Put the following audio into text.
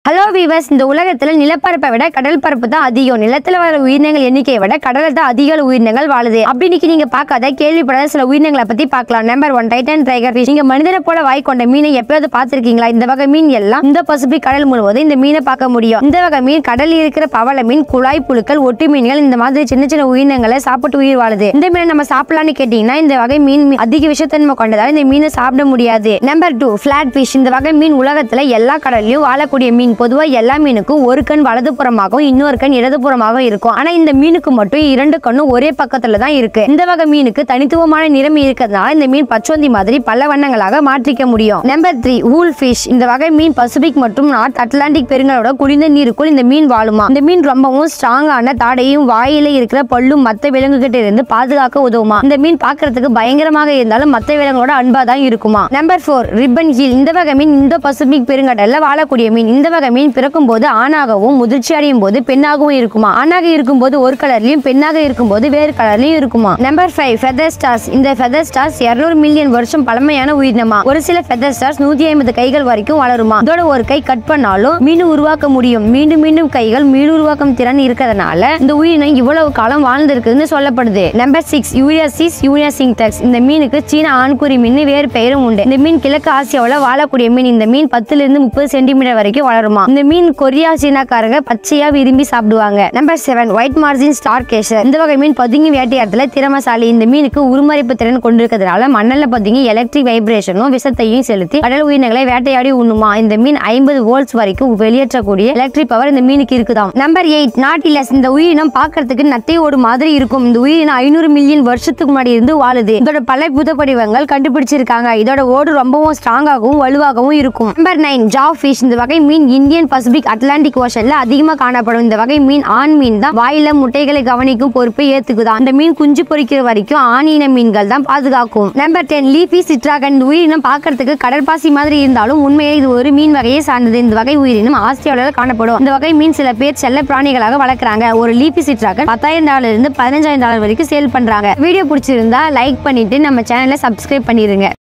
hello viewers இந்த உலகத்துல நிலப்பரப்பை விட கடல் பரப்பு தான் அதிகம் நிலத்துல வர உயிரினங்கள் எண்ணிக்கையை விட கடல்ல தான் அதிக அளவு உயிரினங்கள் வாழுது அப்படின்னு நீங்க பார்க்காத கேள்விப்படாத சில உயிரினங்களை பத்தி பார்க்கலாம் number one titan tiger fish நீங்க மனிதனை போல வாய் கொண்ட மீனை எப்பயாவது பார்த்திருக்கீங்களா இந்த வகை மீன் எல்லாம் இந்த பசிபிக் கடல் முழுவதும் இந்த மீனை பார்க்க முடியும் இந்த வகை மீன் கடலில் இருக்கிற பவள மீன் குழாய் புழுக்கள் ஒட்டு மீன்கள் இந்த மாதிரி சின்ன சின்ன உயிரினங்களை சாப்பிட்டு உயிர் வாழுது இந்த மீனை நம்ம சாப்பிடலாம்னு கேட்டீங்கன்னா இந்த வகை மீன் அதிக விஷத்தன்மை கொண்டதால இந்த மீனை சாப்பிட முடியாது நம்பர் டூ ஃபிளாட் ஃபிஷ் இந்த வகை மீன் உலகத்துல எல்லா கடல்லையும் வாழக்கூடிய மீன் பொதுவா எல்லா மீனுக்கும் ஒரு கண் வலதுபுறமாகவும் இன்னொரு கண் இடதுபுறமாகவும் இருக்கும் ஆனா இந்த மீனுக்கு மட்டும் இரண்டு கண்ணும் ஒரே பக்கத்துல தான் இருக்கு இந்த வகை மீனுக்கு தனித்துவமான நிறம் இருக்கிறதுனால இந்த மீன் பச்சோந்தி மாதிரி பல வண்ணங்களாக மாற்றிக்க முடியும் நம்பர் த்ரீ ஊல் ஃபிஷ் இந்த வகை மீன் பசிபிக் மற்றும் நார்த் அட்லாண்டிக் பெருங்கலோட குளிர்ந்த நீருக்குள் இந்த மீன் வாழுமா இந்த மீன் ரொம்பவும் ஸ்ட்ராங்கான தாடையும் வாயில இருக்கிற பல்லும் மத்த விலங்குகிட்ட இருந்து பாதுகாக்க உதவுமா இந்த மீன் பார்க்கிறதுக்கு பயங்கரமாக இருந்தாலும் மத்த விலங்குகளோட அன்பா தான் இருக்குமா நம்பர் ஃபோர் ரிப்பன் ஹில் இந்த வகை மீன் இந்த பசிபிக் பெருங்கடல்ல வாழக்கூடிய மீன் இந்த வகை மீன் பிறக்கும் போது ஆணாகவும் முதிர்ச்சி அடையும் போது பெண்ணாகவும் இருக்குமா ஆணாக இருக்கும்போது ஒரு கலர்லயும் பெண்ணாக இருக்கும்போது வேறு கலர்லயும் இருக்குமா நம்பர் ஃபைவ் ஃபெதர் ஸ்டார்ஸ் இந்த ஃபெதர் ஸ்டார்ஸ் 200 மில்லியன் வருஷம் பழமையான உயிரினமா ஒரு சில ஃபெதர் ஸ்டார்ஸ் நூத்தி ஐம்பது கைகள் வரைக்கும் வளருமா இதோட ஒரு கை கட் பண்ணாலும் மீண்டும் உருவாக்க முடியும் மீண்டும் மீண்டும் கைகள் மீள் உருவாக்கும் திறன் இருக்கிறதுனால இந்த உயிரினம் இவ்வளவு காலம் வாழ்ந்திருக்குன்னு சொல்லப்படுது நம்பர் சிக்ஸ் யூரியாசிஸ் யூரியா சிங்டெக்ஸ் இந்த மீனுக்கு சீன ஆண்குறி மீன் வேறு பெயரும் உண்டு இந்த மீன் கிழக்கு ஆசியாவில் வாழக்கூடிய மீன் இந்த மீன் பத்துல இருந்து முப்பது சென்டிமீட்டர் வரைக்கும் வளருமா இந்த மீன் கொரியா சீனாக்காரங்க பச்சையா விரும்பி சாப்பிடுவாங்க number seven white margin star gazer இந்த வகை மீன் பதுங்கி வேட்டையாடுறதுல திறமசாலி இந்த மீனுக்கு உருமறைப்பு திறன் கொண்டிருக்கிறதுனால மண்ணல்ல பதுங்கி எலக்ட்ரிக் வைப்ரேஷனும் விஷத்தையும் செலுத்தி கடல் உயிரினங்களை வேட்டையாடி உண்ணுமா இந்த மீன் ஐம்பது வோல்ட்ஸ் வரைக்கும் வெளியேற்றக்கூடிய எலக்ட்ரிக் பவர் இந்த மீனுக்கு இருக்குதாம் நம்பர் எயிட் நாட்டிலஸ் இந்த உயிரினம் பார்க்கிறதுக்கு நத்தையோடு மாதிரி இருக்கும் இந்த உயிரினம் ஐநூறு மில்லியன் வருஷத்துக்கு முன்னாடி இருந்து வாழுது இதோட பல புத படிவங்கள் கண்டுபிடிச்சிருக்காங்க இதோட ஓடு ரொம்பவும் ஸ்ட்ராங்காகவும் வலுவாகவும் இருக்கும் நம்பர் நைன் ஜாவ் ஃபிஷ் இந்த வகை மீன் இந்தியன் பசிபிக் அட்லாண்டிக் ஓஷன்ல அதிகமா காணப்படும் இந்த வகை மீன் ஆண் மீன் தான் வாயில முட்டைகளை கவனிக்கும் பொறுப்பை ஏத்துக்குதான் அந்த மீன் குஞ்சு பொரிக்கிற வரைக்கும் ஆணின மீன்கள் தான் பாதுகாக்கும் நம்பர் டென் லீபி சிட்ராகன் இந்த உயிரினம் பார்க்கறதுக்கு கடற்பாசி மாதிரி இருந்தாலும் உண்மையிலே இது ஒரு மீன் வகையை சார்ந்தது இந்த வகை உயிரினம் ஆஸ்திரேலியாவில் காணப்படும் இந்த வகை மீன் சில பேர் செல்ல பிராணிகளாக வளர்க்குறாங்க ஒரு லீபி சிட்ராகன் பத்தாயிரம் டாலர் இருந்து பதினஞ்சாயிரம் டாலர் வரைக்கும் சேல் பண்றாங்க வீடியோ பிடிச்சிருந்தா லைக் பண்ணிட்டு நம்ம சேனலை சப்ஸ்கிரைப் பண்ணிருங்க